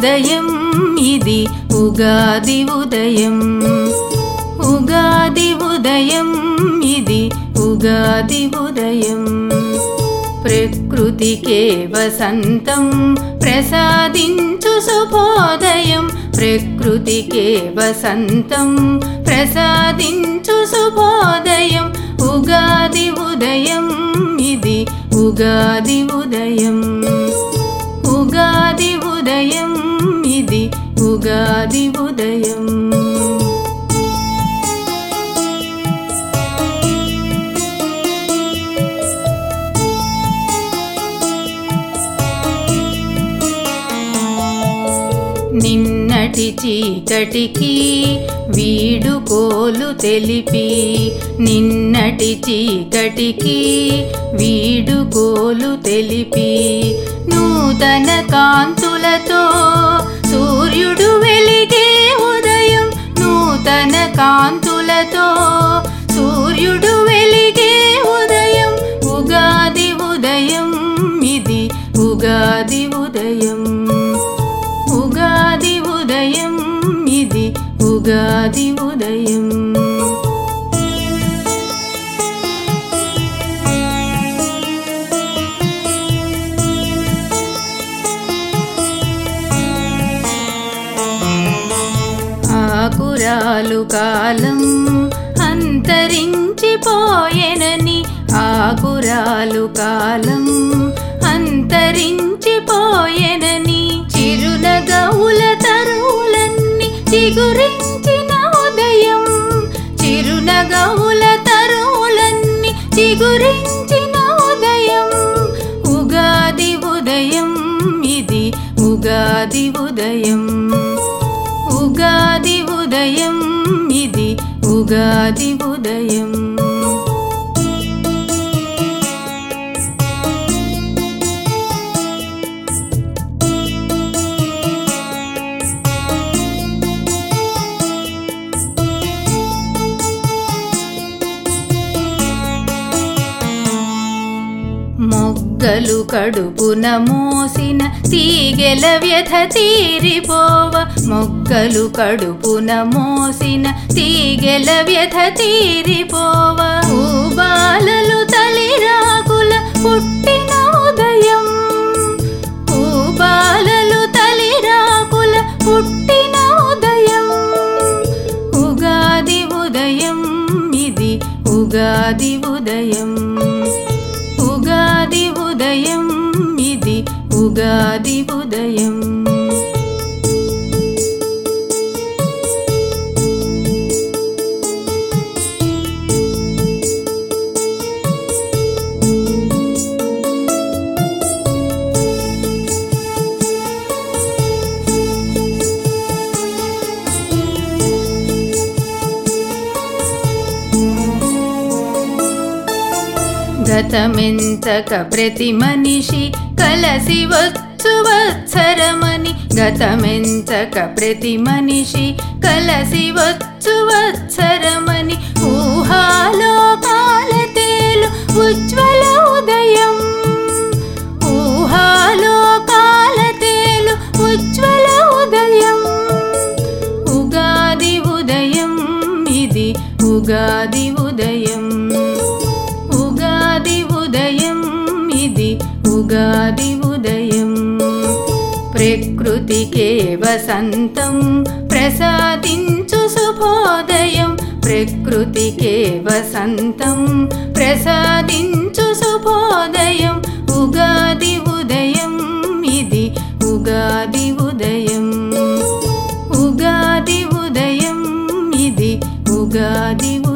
ఉదయం ఇది ఉగాది ఉదయం ఉగాది ఉదయం ఇది ఉగాది ఉదయం ప్రకృతికే వసంతం ప్రసాదించు శుభోదయం ప్రకృతికే వసంతం ప్రసాదించు శుభోదయం ఉగాది ఉదయం ఇది ఉగాది ఉదయం ఉగాది ఉదయం ఇది ఉగాది ఉదయం నిన్నటి చీకటికి వీడుకోలు తెలిపి నిన్నటి చీకటికి వీడుకోలు తెలిపి నూతన కాంతులతో సూర్యుడు వెలిగే ఉదయం నూతన కాంతులతో సూర్యుడు వెలిగే ఉదయం ఉగాది ఉదయం ఇది ఉగాది ఉదయం ఉగాది ఉదయం ఇది ఉగాది ఉదయం ఆకురాలు కాలం అంతరించిపోయెనని ఆకురాలు కాలం అంతరించిపోయెనని చిరునగవుల తరువులన్నీ చిగురించిన ఉదయం చిరునగవుల తరువులన్నీ చిగురించిన ఉదయం ఉగాది ఉదయం ఇది ఉగాది ఉదయం ఉగాది ఉదయం ఇది ఉగాది ఉదయం మొగ్గలు కడుపున మోసిన తీగెల వ్యథ తీరిపోవ మొగ్గలు కడుపున మోసిన తీగెల వ్యథ తీరిపోవ ఊబాలలు తలిరాకుల పుట్టిన ఉదయం ఊబాలలు తలిరాకుల పుట్టిన ఉదయం ఉగాది ఉదయం ఇది ఉగాది ఉదయం ఉగాది ఉదయం ఇది ఉగాది ఉదయం గతమెంతక ప్రతి మనిషి కలసి వచ్చు వత్సరమని గతమెంతక ప్రతి మనిషి కలసి వచ్చు వత్సరమని ఊహాలోకాల తేలు ఉజ్వల ఉదయం ఊహాలోకాల తేలు ఉజ్వల ఉదయం ఉగాది ఉదయం ఇది ఉగాది ఉదయం ఉగాది ఉదయం ఇది ఉగాది ఉదయం ప్రకృతికే వసంతం ప్రసాదించు శుభోదయం ప్రకృతికే వసంతం ప్రసాదించు శుభోదయం ఉగాది ఉదయం ఇది ఉగాది ఉదయం ఉగాది ఉదయం ఇది ఉగాది ఉదయం